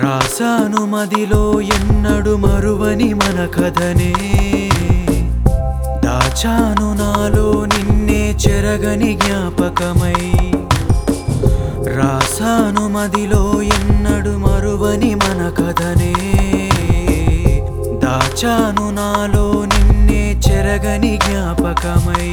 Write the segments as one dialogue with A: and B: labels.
A: రాసాను మదిలో ఎన్నడు మరువని మన కథనే దాచాను నాలో నిన్నే చెరగని జ్ఞాపకమై రాసాను మదిలో ఎన్నడు మరువని మన కథనే దాచాను నాలో నిన్నే చెరగని జ్ఞాపకమై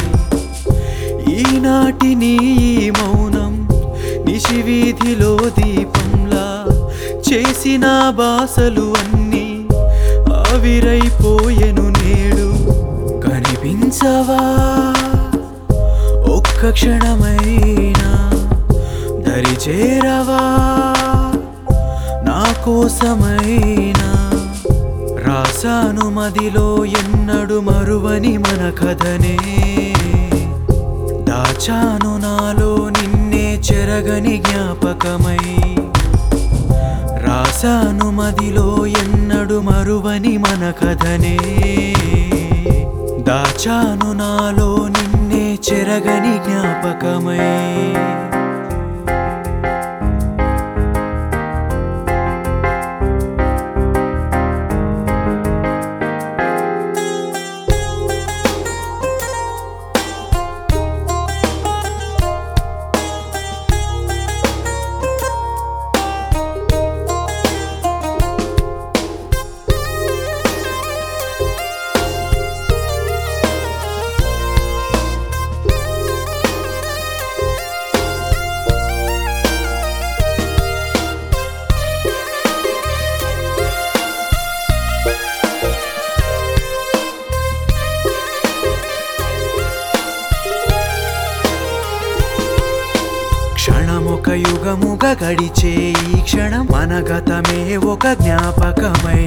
A: ఈనాటి నీ ఈ మౌనం నిశివీధిలో దీపంలా చేసిన బాసలు అన్నీ ఆవిరైపోయెను నేడు కనిపించవా ఒక్క క్షణమైనా దరి చేరవా నా కోసమైనా రాసాను మదిలో ఎన్నడు మరువని మన కథనే దాచాను నాలో నిన్నే చెరగని జ్ఞాపకమై రాసాను మదిలో ఎన్నడు మరువని మన కథనే దాచాను నాలో నిన్నే చెరగని జ్ఞాపకమై క్షణమొక యుగముగా గడిచే ఈ క్షణం మన గతమే ఒక జ్ఞాపకమై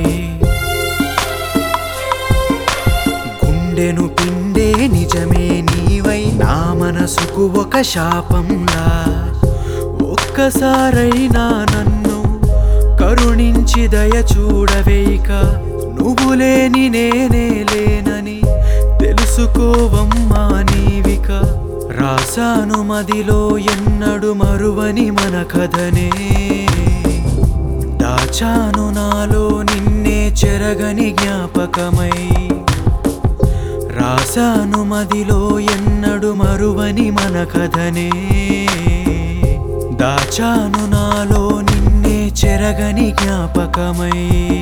A: గుండెను పిండే నిజమే నీవై నా మనసుకు ఒక శాపంలా ఒక్కసారైనా నన్ను కరుణించి దయ చూడవేయిక నువ్వు లేని నేనే లేనని తెలుసుకోవమ్మా నీవిక రాసాను మదిలో ఎన్నడు మరువని మన కథనే దాచాను నాలో నిన్నే చెరగని జ్ఞాపకమై రాసాను మదిలో ఎన్నడు మరువని మన కథనే దాచాను నాలో నిన్నే చెరగని జ్ఞాపకమై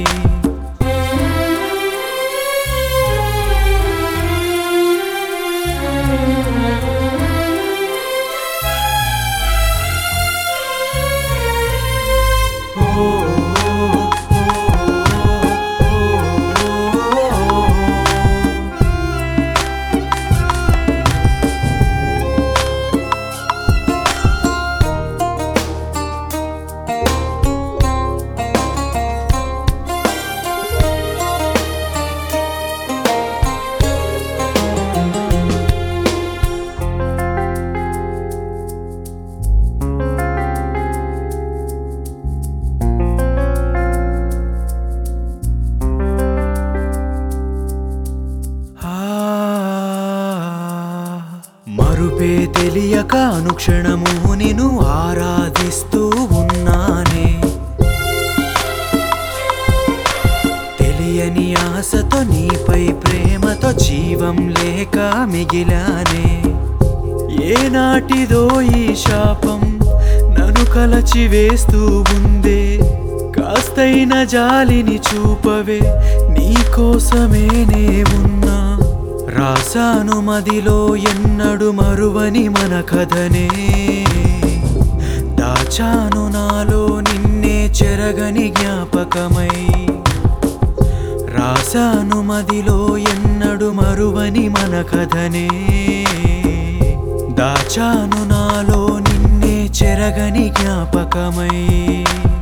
A: ఆ, మరుపే తెలియక అనుక్షణము నిన్ను ఆరాధిస్తూ ఉన్నానే తెలియని ఆశతో నీపై ప్రేమతో జీవం లేక మిగిలానే ఏనాటిదో ఈ శాపం నన్ను కలచి వేస్తూ ఉందే కాస్తైన జాలిని చూపవే నీకోసమే నే ఉన్నా రాసాను మదిలో ఎన్నడు మరువని మన కథనే దాచాను నాలో నిన్నే చెరగని జ్ఞాపకమై రాసాను మదిలో ఎన్నడు మరువని మన కథనే దాచాను నాలో నిన్నే చెరగని జ్ఞాపకమై